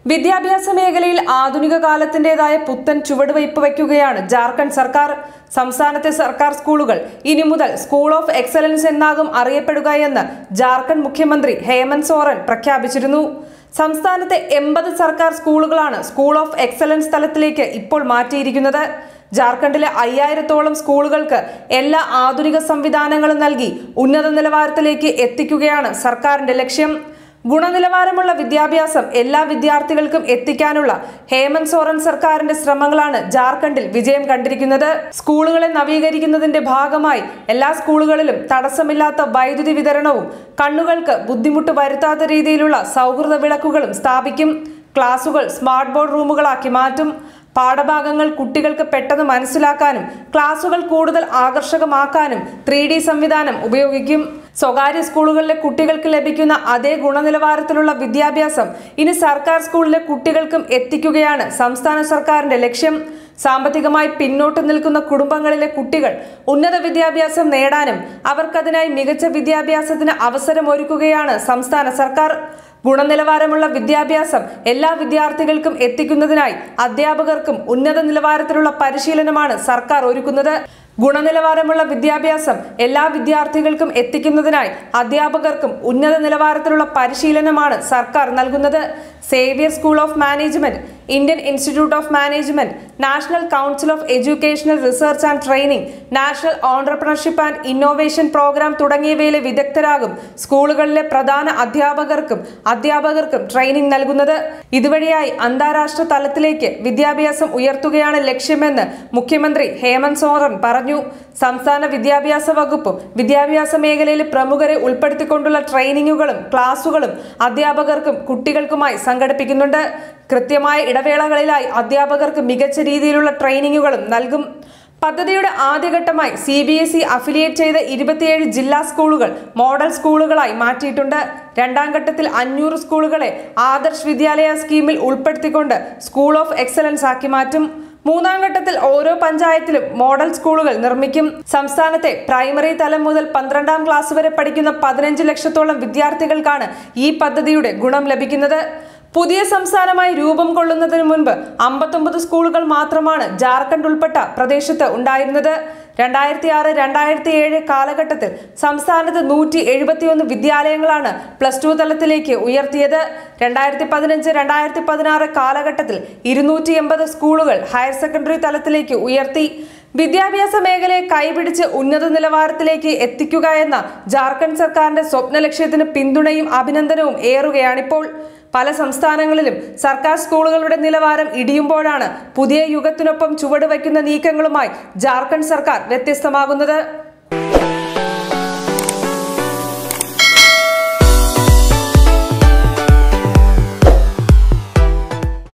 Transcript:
വിദ്യാഭ്യാസ മേഖലയിൽ ആധുനിക കാലത്തിന്റേതായ പുത്തൻ ചുവടുവയ്പ് വയ്ക്കുകയാണ് ജാർഖണ്ഡ് സർക്കാർ സംസ്ഥാനത്തെ സർക്കാർ സ്കൂളുകൾ ഇനി മുതൽ സ്കൂൾ ഓഫ് എക്സലൻസ് എന്നാകും അറിയപ്പെടുക എന്ന് ജാർഖണ്ഡ് മുഖ്യമന്ത്രി ഹേമന്ത് സോറൻ പ്രഖ്യാപിച്ചിരുന്നു സംസ്ഥാനത്തെ എൺപത് സർക്കാർ സ്കൂളുകളാണ് സ്കൂൾ ഓഫ് എക്സലൻസ് തലത്തിലേക്ക് ഇപ്പോൾ മാറ്റിയിരിക്കുന്നത് ജാർഖണ്ഡിലെ അയ്യായിരത്തോളം സ്കൂളുകൾക്ക് എല്ലാ ആധുനിക സംവിധാനങ്ങളും നൽകി ഉന്നത നിലവാരത്തിലേക്ക് എത്തിക്കുകയാണ് സർക്കാരിന്റെ ലക്ഷ്യം ഗുണനിലവാരമുള്ള വിദ്യാഭ്യാസം എല്ലാ വിദ്യാർത്ഥികൾക്കും എത്തിക്കാനുള്ള ഹേമന്ത് സോറൻ സർക്കാരിന്റെ ശ്രമങ്ങളാണ് ജാർഖണ്ഡിൽ വിജയം കണ്ടിരിക്കുന്നത് സ്കൂളുകളെ നവീകരിക്കുന്നതിന്റെ ഭാഗമായി എല്ലാ സ്കൂളുകളിലും തടസ്സമില്ലാത്ത വൈദ്യുതി വിതരണവും കണ്ണുകൾക്ക് ബുദ്ധിമുട്ട് വരുത്താത്ത രീതിയിലുള്ള സൗഹൃദ വിളക്കുകളും സ്ഥാപിക്കും ക്ലാസുകൾ സ്മാർട്ട് ബോർഡ് റൂമുകളാക്കി മാറ്റും പാഠഭാഗങ്ങൾ കുട്ടികൾക്ക് പെട്ടെന്ന് മനസ്സിലാക്കാനും ക്ലാസുകൾ കൂടുതൽ ആകർഷകമാക്കാനും ത്രീ ഡി സംവിധാനം ഉപയോഗിക്കും സ്വകാര്യ സ്കൂളുകളിലെ കുട്ടികൾക്ക് ലഭിക്കുന്ന അതേ ഗുണനിലവാരത്തിലുള്ള വിദ്യാഭ്യാസം ഇനി സർക്കാർ സ്കൂളിലെ കുട്ടികൾക്കും എത്തിക്കുകയാണ് സംസ്ഥാന സർക്കാരിന്റെ ലക്ഷ്യം സാമ്പത്തികമായി പിന്നോട്ട് നിൽക്കുന്ന കുടുംബങ്ങളിലെ കുട്ടികൾ ഉന്നത വിദ്യാഭ്യാസം നേടാനും അവർക്കതിനായി മികച്ച വിദ്യാഭ്യാസത്തിന് അവസരമൊരുക്കുകയാണ് സംസ്ഥാന സർക്കാർ ഗുണനിലവാരമുള്ള വിദ്യാഭ്യാസം എല്ലാ വിദ്യാർത്ഥികൾക്കും എത്തിക്കുന്നതിനായി അധ്യാപകർക്കും ഉന്നത നിലവാരത്തിലുള്ള പരിശീലനമാണ് സർക്കാർ ഒരുക്കുന്നത് ഗുണനിലവാരമുള്ള വിദ്യാഭ്യാസം എല്ലാ വിദ്യാർത്ഥികൾക്കും എത്തിക്കുന്നതിനായി അധ്യാപകർക്കും ഉന്നത നിലവാരത്തിലുള്ള പരിശീലനമാണ് സർക്കാർ നൽകുന്നത് Xavier school of management Indian institute of management national council of educational research and training national entrepreneurship and innovation programme തുടങ്ങിയവയിലെ വിദഗ്ധരാകും സ്കൂളുകളിലെ പ്രധാന അധ്യാപകർക്കും അധ്യാപകർക്കും ട്രെയിനിംഗ് നൽകുന്നത് ഇതുവഴിയായി അന്താരാഷ്ട്ര തലത്തിലേക്ക് വിദ്യാഭ്യാസം ഉയർത്തുകയാണ് ലക്ഷ്യമെന്ന് മുഖ്യമന്ത്രി ഹേമന്ത് സോറൻ പറഞ്ഞു സംസ്ഥാന വിദ്യാഭ്യാസ വകുപ്പും വിദ്യാഭ്യാസ മേഖലയിലെ പ്രമുഖരെ ഉൾപ്പെടുത്തിക്കൊണ്ടുള്ള ട്രെയിനിങ്ങുകളും ക്ലാസുകളും അധ്യാപകർക്കും കുട്ടികൾക്കുമായി സംഘടിപ്പിക്കുന്നുണ്ട് കൃത്യമായ ഇടവേളകളിലായി അധ്യാപകർക്ക് മികച്ച രീതിയിലുള്ള ട്രെയിനിങ്ങുകളും നൽകും പദ്ധതിയുടെ ആദ്യഘട്ടമായി C B S E affiliate ചെയ്ത ഇരുപത്തിയേഴ് ജില്ലാ സ്കൂളുകൾ മോഡൽ സ്കൂളുകളായി മാറ്റിയിട്ടുണ്ട് രണ്ടാം ഘട്ടത്തിൽ അഞ്ഞൂറ് സ്കൂളുകളെ ആദർശ് വിദ്യാലയ സ്കീമിൽ ഉൾപ്പെടുത്തിക്കൊണ്ട് സ്കൂൾ ഓഫ് എക്സലൻസ് ആക്കി മാറ്റും മൂന്നാം ഘട്ടത്തിൽ ഓരോ പഞ്ചായത്തിലും മോഡൽ സ്കൂളുകൾ നിർമ്മിക്കും സംസ്ഥാനത്തെ പ്രൈമറി തലം മുതൽ പന്ത്രണ്ടാം ക്ലാസ് വരെ പഠിക്കുന്ന പതിനഞ്ച് ലക്ഷത്തോളം വിദ്യാർത്ഥികൾക്കാണ് ഈ പദ്ധതിയുടെ ഗുണം ലഭിക്കുന്നത് പുതിയ സംസ്ഥാനമായി രൂപം കൊള്ളുന്നതിന് മുൻപ് അമ്പത്തൊമ്പത് സ്കൂളുകൾ മാത്രമാണ് ജാർഖണ്ഡ് ഉൾപ്പെട്ട പ്രദേശത്ത് ഉണ്ടായിരുന്നത് രണ്ടായിരത്തി ആറ് രണ്ടായിരത്തി ഏഴ് കാലഘട്ടത്തിൽ സംസ്ഥാനത്ത് നൂറ്റി എഴുപത്തിയൊന്ന് വിദ്യാലയങ്ങളാണ് പ്ലസ് ടു തലത്തിലേക്ക് ഉയർത്തിയത് രണ്ടായിരത്തി പതിനഞ്ച് രണ്ടായിരത്തി പതിനാറ് കാലഘട്ടത്തിൽ ഇരുന്നൂറ്റി എൺപത് സ്കൂളുകൾ ഹയർ സെക്കൻഡറി തലത്തിലേക്ക് ഉയർത്തി വിദ്യാഭ്യാസ മേഖലയെ കൈപിടിച്ച് ഉന്നത നിലവാരത്തിലേക്ക് എത്തിക്കുക എന്ന ജാർഖണ്ഡ് സർക്കാരിന്റെ സ്വപ്ന ലക്ഷ്യത്തിന് പിന്തുണയും അഭിനന്ദനവും ഏറുകയാണിപ്പോൾ പല സംസ്ഥാനങ്ങളിലും സർക്കാർ സ്കൂളുകളുടെ നിലവാരം ഇടിയുമ്പോഴാണ് പുതിയ യുഗത്തിനൊപ്പം ചുവടുവയ്ക്കുന്ന നീക്കങ്ങളുമായി ജാർഖണ്ഡ് സർക്കാർ വ്യത്യസ്തമാകുന്നത്